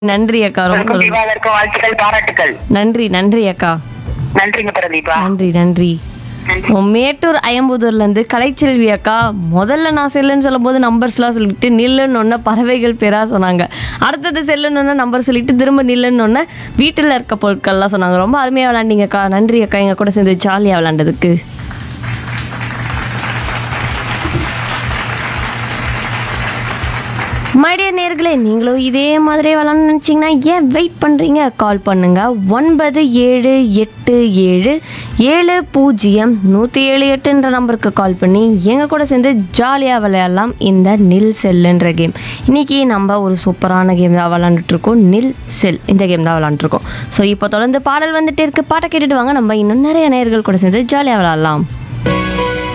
நன்றி அக்கா ரொம்ப உங்களுக்கும் தீபாவளிக்கும் வாழ்த்துக்கள் பாராட்டுக்கள் நன்றி நன்றி அக்கா நன்றிங்க பிரதீபா நன்றி நன்றி நன்றி. மேட்டூர் அயம்புதூர்ல இருந்து கலைச்செல்வி அக்கா முதல்ல நான் செல்லுன்னு சொல்லும் போது நம்பர்ஸ்லாம் சொல்லிட்டு நில்லுன்னு ஒன்று பறவைகள் பேரா சொன்னாங்க அடுத்தது செல்லுன்னு நம்பர் சொல்லிட்டு திரும்ப நில்லுன்னு ஒன்று வீட்டில் இருக்க பொருட்கள்லாம் சொன்னாங்க ரொம்ப அருமையாக விளாண்டிங்க அக்கா நன்றி அக்கா எங்க கூட சேர்ந்து ஜாலியாக விளாண்டதுக்கு மைடிய நேர்களே நீங்களும் இதே மாதிரி விளாட்னு நினச்சிங்கன்னா ஏன் வெயிட் பண்ணுறீங்க கால் பண்ணுங்க ஒன்பது ஏழு எட்டு ஏழு ஏழு பூஜ்ஜியம் நூற்றி ஏழு எட்டுன்ற நம்பருக்கு கால் பண்ணி எங்கள் கூட சேர்ந்து ஜாலியாக விளையாடலாம் இந்த நில் செல்லுன்ற கேம் இன்றைக்கி நம்ம ஒரு சூப்பரான கேம் தான் விளாண்டுட்ருக்கோம் நில் செல் இந்த கேம் தான் விளாண்டுருக்கோம் ஸோ இப்போ தொடர்ந்து பாடல் வந்துட்டே இருக்கு பாட்டை கேட்டுட்டு வாங்க நம்ம இன்னும் நிறைய நேர்கள் கூட சேர்ந்து ஜாலியாக விளையாடலாம்